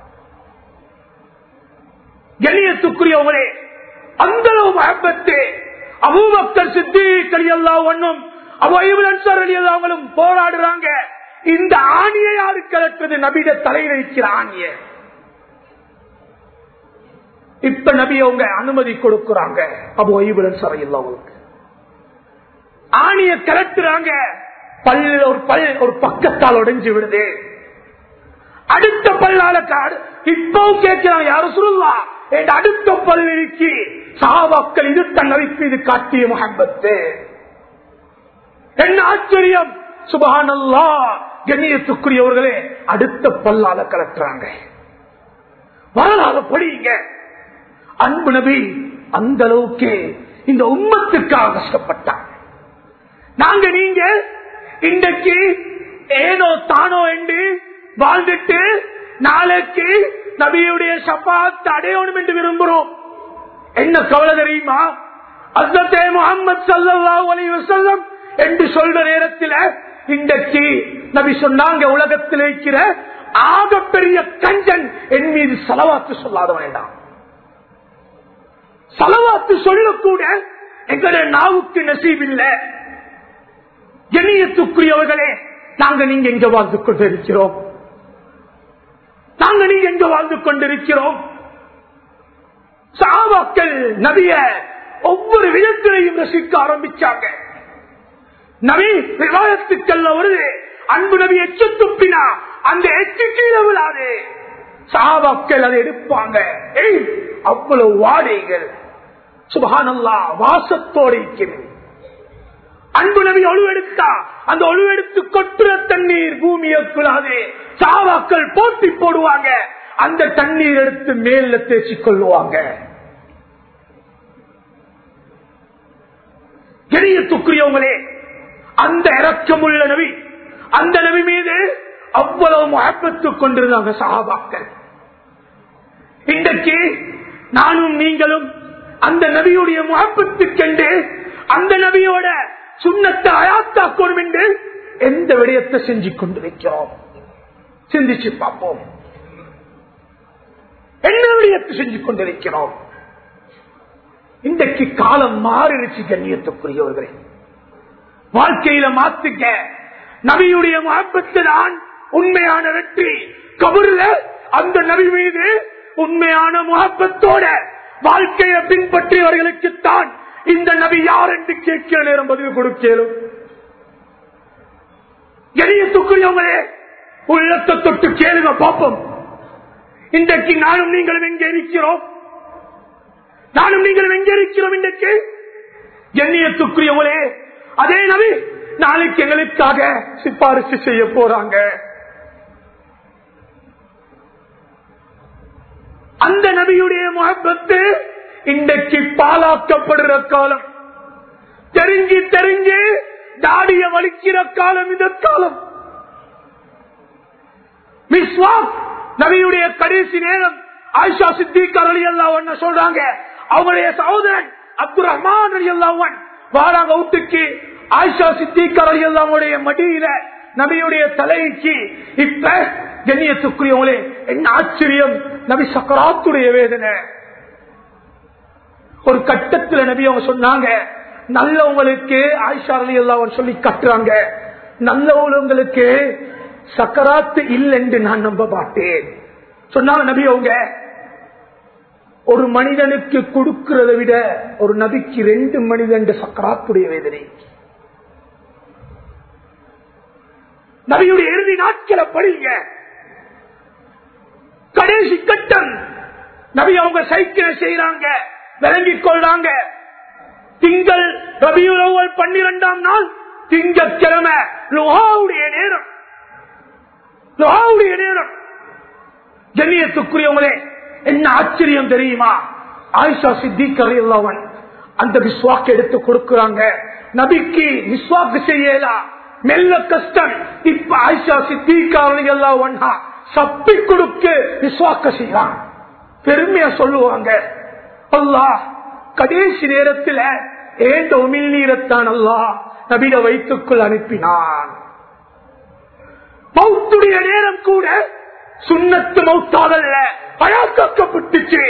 கணியத்துக்குரியவங்களே அந்த அளவு மகப்பத்து அபூபக்கர் சித்தி கலியல்லா ஒன்னும் அவங்களும் போராடுறாங்க இந்த ஆணியை யாரு கலட்டுறது நபிட தலையில இருக்கிற ஆணிய இப்ப நபி அவங்க அனுமதி கொடுக்கிறாங்க அபு ஐபுலன் சரையில் அவங்களுக்கு ஆணிய கலட்டுறாங்க பல்லு ஒரு பல் ஒரு பக்கத்தால் உடைஞ்சு விடுது அடுத்த பல்லால காடு இப்பவும் கேட்கிறான் யாரும் சொல்லலாம் என் அடுத்த பல்லிக்கு சாபாக்கள் இது தன்னறிப்பு இது காட்டிய முகம்பத்து என்ன ஆச்சரியம் சுபஹானல்லா கண்ணியத்துக்குரியவர்களே அடுத்த பல்லால கலட்டுறாங்க வரலாறு படிங்க அன்பு நபி அந்த அளவுக்கு இந்த உம்மத்துக்காக கஷ்டப்பட்டாங்க நாங்க நீங்க இன்றைக்கு ஏனோ தானோ என்று வாழ்ந்துட்டு நாளைக்கு நபியுடைய சபாத் அடையணும் என்று விரும்புகிறோம் என்ன கவலை தெரியுமா அசத்தே முகமது சல்லாஹூ அலைஹி வஸல்லம் என்று சொல்ற நேரத்தில் இன்றைக்கு நபி சொன்னாங்க உலகத்தில் இருக்கிற ஆகப்பெரிய கஞ்சன் என் மீது செலவாத்து சொல்லாத வேண்டாம் செலவாத்து சொல்லக்கூட எங்களுடைய நாவுக்கு நசீவில்லை எண்ணியத்துக்குரியவர்களே நாங்க நீங்க எங்க வாழ்ந்து கொண்டிருக்கிறோம் நாங்க நீங்க எங்க வாழ்ந்து கொண்டிருக்கிறோம் சாவாக்கள் நபிய ஒவ்வொரு விதத்திலையும் ரசிக்க ஆரம்பிச்சாங்க நபி விவாதத்துக்கல்ல வருது அன்பு நபி எச்சு துப்பினா அந்த எச்சு கீழே விழாது சாவாக்கள் அதை எடுப்பாங்க ஏய், அவ்வளவு வாடைகள் சுபஹானல்லா வாசத்தோடு இருக்கிறது அன்பு நபி ஒழுவெடுத்தா அந்த ஒழுவெடுத்து கொட்டுற தண்ணீர் பூமியை குழாது சாவாக்கள் போட்டி போடுவாங்க அந்த தண்ணீர் எடுத்து மேல தேய்ச்சிக் கொள்ளுவாங்க கெரியத்துக்குரியவங்களே அந்த இறக்கமுள்ள நபி அந்த நபி மீது அவ்வளவு மகப்பத்து கொண்டிருந்தாங்க சகாபாக்கள் இன்றைக்கு நானும் நீங்களும் அந்த நபியுடைய முகப்பத்துக்கென்று அந்த நபியோட சுண்ணத்தை அயாத்தாக்கணும் என்று எந்த விடயத்தை செஞ்சு கொண்டிருக்கிறோம் சிந்திச்சு பார்ப்போம் என்ன விடயத்தை செஞ்சு கொண்டிருக்கிறோம் இன்றைக்கு காலம் மாறிடுச்சு கண்ணியத்துக்குரியவர்களே வாழ்க்கையில மாத்துக்க நபியுடைய மகப்பத்து தான் உண்மையான வெற்றி கபூர்ல அந்த நபி மீது உண்மையான முகப்பத்தோட வாழ்க்கையை பின்பற்றியவர்களுக்குத்தான் இந்த நபி யார் என்று கேட்கிற நேரம் பதிவு கொடுக்கலும் கணியத்துக்குரியவங்களே உள்ளத்தை தொட்டு கேளுங்க பார்ப்போம் இன்றைக்கு நானும் நீங்களும் எங்கே இருக்கிறோம் நானும் நீங்களும் எங்கே இருக்கிறோம் இன்றைக்கு கண்ணியத்துக்குரியவங்களே அதே நபி நாளைக்கு எங்களுக்காக சிபாரிசு செய்ய போறாங்க அந்த நபியுடைய முகப்பத்து இன்றைக்கு பாலாக்கப்படுற காலம் தெரிஞ்சு தெரிஞ்சு தாடிய வலிக்கிற காலம் இந்த காலம் மிஸ்வாக் நபியுடைய கடைசி நேரம் ஆயிஷா சித்திகர் அலி அல்லா சொல்றாங்க அவங்களுடைய சகோதரன் அப்துல் ரஹ்மான் அலி அல்லாவன் வாராங்க வீட்டுக்கு ஆயிஷா சித்திகர் அலி அல்லாவுடைய மடியில நபியுடைய தலைக்கு இப்ப கண்ணியத்துக்குரியவங்களே என்ன ஆச்சரியம் நபி சக்கராத்துடைய வேதனை ஒரு கட்டத்துல நபி அவங்க சொன்னாங்க நல்லவங்களுக்கு ஆயிஷா அலி அல்லாவன் சொல்லி கட்டுறாங்க நல்லவங்களுக்கு சக்கராத்து இல்லைன்னு நான் நம்ப மாட்டேன் சொன்னாங்க நபி அவங்க ஒரு மனிதனுக்கு கொடுக்கிறத விட ஒரு நபிக்கு ரெண்டு மனிதன் சக்கராத்துடைய வேதனை நபியுடைய இறுதி நாட்களை படிங்க கடைசி கட்டம் நபி அவங்க சைக்கிளை செய்யறாங்க விளங்கிக் கொள்றாங்க திங்கள் ரபியுலவல் பன்னிரெண்டாம் நாள் திங்கக்கிழமை லுஹாவுடைய நேரம் லுஹாவுடைய நேரம் ஜன்னியத்துக்குரியவங்களே என்ன ஆச்சரியம் தெரியுமா ஆயிஷா சித்திக் அலியல்லவன் அந்த விஸ்வாக்கு எடுத்து கொடுக்கிறாங்க நபிக்கு விஸ்வாக்கு செய்யலா மெல்ல கஷ்டம் இப்ப ஆயிஷா சித்திக் அலியல்லவன் சப்பி கொடுக்க விஸ்வாக்க செய்யலாம் பெருமையா சொல்லுவாங்க அல்லாஹ் கடைசி நேரத்தில் ஏந்த உமிழ் நீரத்தான் அல்லாஹ் நபிட வைத்துக்குள் அனுப்பினான் மௌத்துடைய நேரம் கூட சுண்ணத்து மௌத்தாதல்ல பழாக்கப்பட்டுச்சு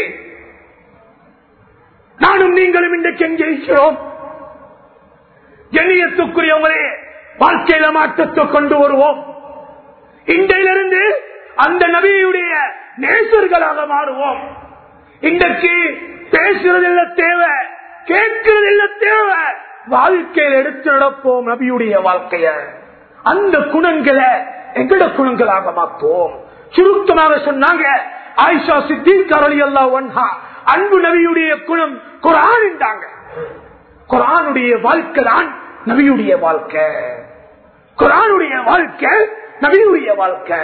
நானும் நீங்களும் இன்றைக்கு எங்கே இருக்கிறோம் எண்ணியத்துக்குரியவங்களே வாழ்க்கையில மாற்றத்தை கொண்டு வருவோம் இன்றையிலிருந்து அந்த நபியுடைய நேசர்களாக மாறுவோம் இன்றைக்கு பேசுறதில்ல தேவை கேட்கறதில்ல தேவை வாழ்க்கையில் எடுத்து நடப்போம் நபியுடைய வாழ்க்கைய அந்த குணங்களை எங்கட குணங்களாக மாற்றுவோம் சுருக்கமாக சொன்னாங்க ஆயிஷா சித்திக் அலி அல்லா ஒன்ஹா அன்பு நபியுடைய குணம் குரான் என்றாங்க குரானுடைய வாழ்க்கை தான் நபியுடைய வாழ்க்கை குரானுடைய வாழ்க்கை நபியுடைய வாழ்க்கை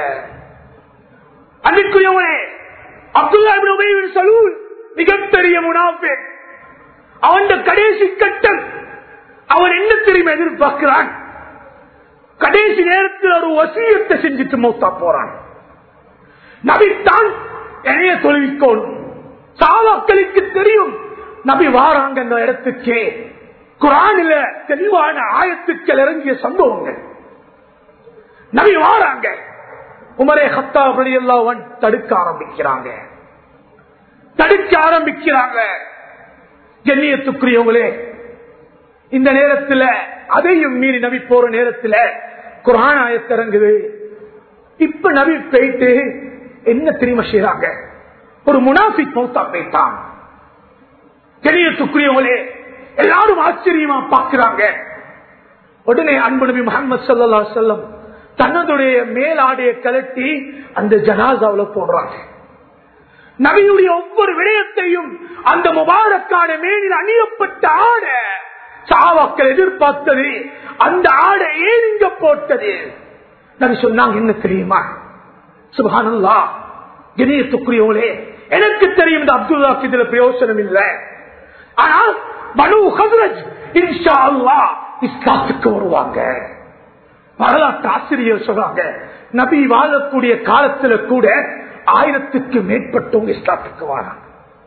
அன்றைக்குரியவனே அப்துல்லா சலூல் மிகப்பெரிய முனாஃபிக் அவன் கடைசி கட்டம் அவன் என்ன தெரியுமா எதிர்பார்க்கிறான் கடைசி நேரத்தில் ஒரு வசியத்தை செஞ்சுட்டு மௌத்தா போறான் நபித்தான் என்னைய தொழுவிக்கோணும் சாவாக்களுக்கு தெரியும் நபி வாராங்க அந்த இடத்துக்கே குரானில தெளிவான ஆயத்துக்கள் இறங்கிய சம்பவங்கள் நபி வாராங்க உமரே ஹத்தா எல்லாம் தடுக்க ஆரம்பிக்கிறாங்க தடுக்க ஆரம்பிக்கிறாங்க கண்ணியத்துக்குரியவங்களே இந்த நேரத்தில் அதையும் மீறி நபி போற நேரத்தில் குரான் ஆயத்திறங்குது இப்ப நபி போயிட்டு என்ன தெரியுமா செய்யறாங்க ஒரு முனாஃபிக் மௌத்தா போயிட்டான் கண்ணியத்துக்குரியவங்களே எல்லாரும் ஆச்சரியமா பார்க்கிறாங்க உடனே அன்பு நபி முகமது சல்லா செல்லம் தன்னதுடைய மேலாடைய கலட்டி அந்த ஜனாசாவில போடுறாங்க நபியுடைய ஒவ்வொரு விடயத்தையும் அந்த முபாரக்கான மேலில் அணியப்பட்ட ஆட சாவாக்கள் எதிர்பார்த்தது அந்த ஆடை ஏறிங்க போட்டது நபி சொன்னாங்க என்ன தெரியுமா சுபானல்லா இணையத்துக்குரியவங்களே எனக்கு தெரியும் இந்த அப்துல்லாக்கு இதுல பிரயோசனம் இல்லை ஆனால் மனு ஹசரஜ் இன்ஷா அல்லா இஸ்லாத்துக்கு வருவாங்க வரலாற்று ஆசிரியர் சொல்றாங்க நபி வாழக்கூடிய காலத்துல கூட ஆயிரத்துக்கு மேற்பட்டவங்க இஸ்லாத்துக்கு வராங்க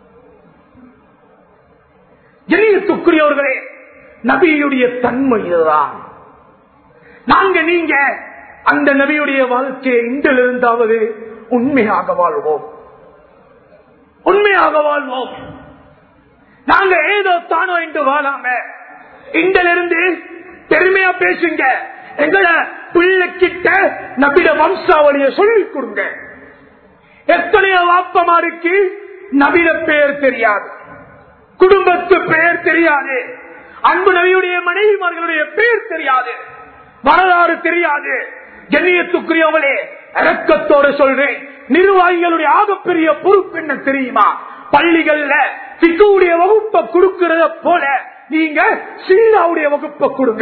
இணையத்துக்குரியவர்களே நபியுடைய தன்மை இதுதான் நாங்க நீங்க அந்த நபியுடைய வாழ்க்கையை இன்றிலிருந்தாவது உண்மையாக வாழ்வோம் உண்மையாக வாழ்வோம் நாங்க ஏதோ தானோ என்று வாழாம இன்றிலிருந்து பெருமையா பேசுங்க எங்களை பிள்ளைக்கிட்ட நபிட வம்சாவளிய சொல்லிக் கொடுங்க எத்தனையோ வாப்பமாருக்கு நபிட பெயர் தெரியாது குடும்பத்து பெயர் தெரியாது அன்பு நபியுடைய மனைவிமார்களுடைய பெயர் தெரியாது வரலாறு தெரியாது கண்ணியத்துக்குரியவங்களே இறக்கத்தோடு சொல்றேன் நிர்வாகிகளுடைய ஆகப்பெரிய பொறுப்பு என்ன தெரியுமா பள்ளிகள்ல சிக்குடைய வகுப்பை கொடுக்கிறத போல நீங்க சீனாவுடைய வகுப்பை கொடுங்க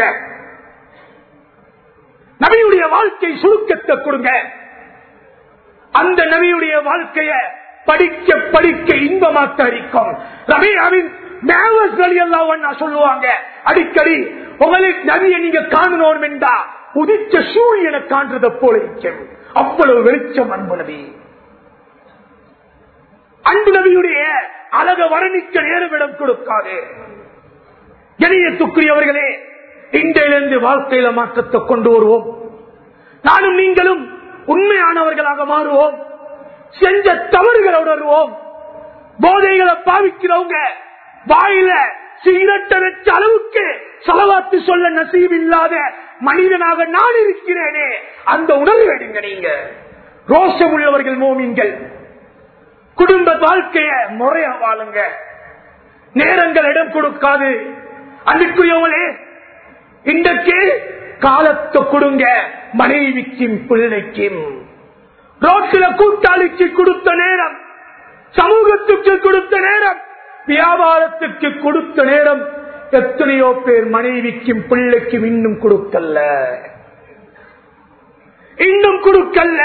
நபியுடைய வாழ்க்கை சுருக்கத்தை கொடுங்க அந்த நபியுடைய வாழ்க்கைய படிக்க படிக்க இன்பமாக்க அடிக்கும் ரபியாவின் சொல்லுவாங்க அடிக்கடி உங்களுக்கு நபியை நீங்க காணணும் என்றா உதிச்ச சூரியனை காண்றத போல இருக்கும் அவ்வளவு வெளிச்சம் அன்பு நபி அன்பு நபியுடைய அழக வர்ணிக்க நேரமிடம் கொடுக்காது இணையத்துக்குரியவர்களே இன்றையிலிருந்து வாழ்க்கையில மாற்றத்தை கொண்டு வருவோம் நானும் நீங்களும் உண்மையானவர்களாக மாறுவோம் செஞ்ச தவறுகளை உணர்வோம் போதைகளை பாவிக்கிறவங்க வாயில சிகரெட்டை வச்ச அளவுக்கு செலவாத்து சொல்ல நசீப் இல்லாத மனிதனாக நான் இருக்கிறேனே அந்த உணர்வு எடுங்க நீங்க ரோஷம் உள்ளவர்கள் மோமீன்கள் குடும்ப வாழ்க்கைய முறையா வாழுங்க நேரங்கள் இடம் கொடுக்காது அன்றைக்குரியவங்களே இன்றைக்கு காலத்தை கொடுங்க மனைவிக்கும் பிள்ளைக்கும் ரோட்டில கூட்டாளிக்கு கொடுத்த நேரம் சமூகத்துக்கு கொடுத்த நேரம் வியாபாரத்துக்கு கொடுத்த நேரம் எத்தனையோ பேர் மனைவிக்கும் பிள்ளைக்கும் இன்னும் கொடுக்கல இன்னும் கொடுக்கல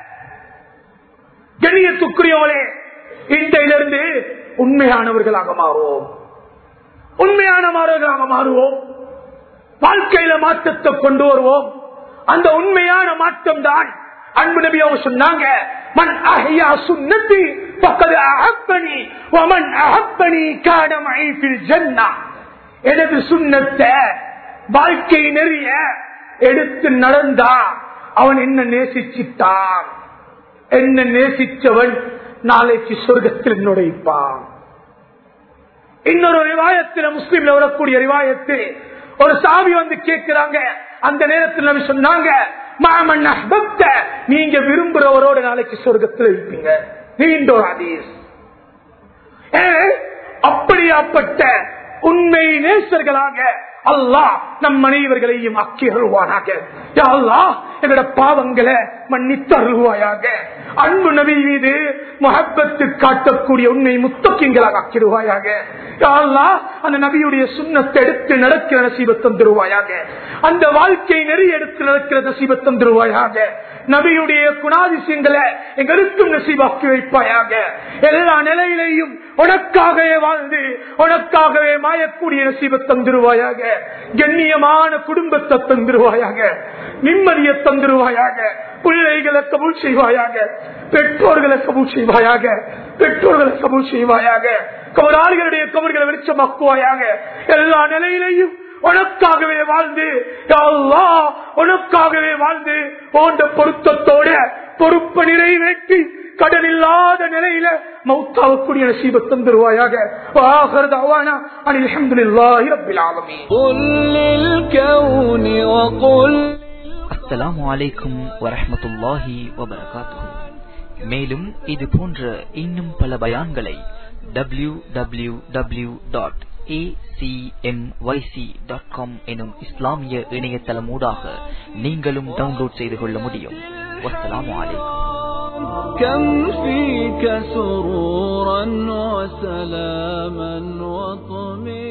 கண்ணியத்துக்குரியவளே இன்றையிலிருந்து உண்மையானவர்களாக மாறுவோம் உண்மையானவர்களாக மாறுவோம் வாழ்க்கையில மாற்றத்தை கொண்டு வருவோம் அந்த உண்மையான மாற்றம் தான் அன்பு நபி அவங்க சொன்னாங்க மன் அஹ்யா சுன்னத்தி பக்கது அஹப்பனி வமன் அஹப்பனி கான மைஃபில் ஜன்னா எனது சுண்ணத்தை வாழ்க்கை நெறிய எடுத்து நடந்தா அவன் என்ன நேசிச்சிட்டான் என்ன நேசிச்சவன் நாளைக்கு சொர்க்கத்தில் நுழைப்பான் இன்னொரு ரிவாயத்தில் முஸ்லீம்ல வரக்கூடிய ரிவாயத்து ஒரு சாவி வந்து கேட்கிறாங்க அந்த நேரத்தில் நபி சொன்னாங்க மாமன் அஹ்பப்த நீங்க விரும்புறவரோட நாளைக்கு சொர்க்கத்தில் இருப்பீங்க நீண்ட ஒரு ஹதீஸ் எனவே, அப்படியாப்பட்ட உண்மை நேசர்களாக அல்லாஹ் நம் அனைவர்களையும் அக்கி அருள்வானாக யா அல்லாஹ் எங்களோட பாவங்களை மன்னித்து அருள்வாயாக அன்பு நபி மீது முகப்பத்து காட்டக்கூடிய உண்மை முத்தக்கிங்களாக ஆக்கிடுவாயாக யா அல்லாஹ் அந்த நபியுடைய சுண்ணத்தை எடுத்து நடக்கிற நசீபத்தம் தருவாயாக அந்த வாழ்க்கை நெறி எடுத்து நடக்கிற நசீபத்தம் தருவாயாக நபியுடைய குணாதிசயங்களை எங்களுக்கும் நசீபாக்கி வைப்பாயாக எல்லா நிலையிலையும் உனக்காகவே வாழ்ந்து உனக்காகவே மாயக்கூடிய நசீபை தந்துருவாயாக கண்ணியமான குடும்பத்தை தந்துருவாயாக நிம்மதியை தந்துருவாயாக பிள்ளைகளை கபூல் செய்வாயாக பெற்றோர்களை கபூல் செய்வாயாக பெற்றோர்களை கபூல் செய்வாயாக கபராளிகளுடைய கபர்களை வெளிச்சமாக்குவாயாக எல்லா நிலையிலையும் உனக்காகவே வாழ்ந்து யா அல்லாஹ், உனக்காகவே வாழ்ந்து போன்ற பொருத்தத்தோட பொறுப்பை நிறைவேற்றி கடன் இல்லாத நிலையில மௌத்தாவக்கூடிய நசீபை தந்துருவாயாக வாஹர் தவானா அனில் அல்ஹம்துலில்லாஹி ரப்பில் ஆலமீன் قل للكون وقل அஸ்ஸலாமு அலைக்கும் வரஹ்மத்துல்லாஹி வபரகாத்துஹு மேலும் இது போன்ற இன்னும் பல பயான்களை W W W dot dot com எனும் இஸ்லாமிய இணையதளம் ஊடாக நீங்களும் டவுன்லோட் செய்து கொள்ள முடியும் வஸ்ஸலாமு அலைக்கும் كم فيك سرورا وسلاما وطمئنا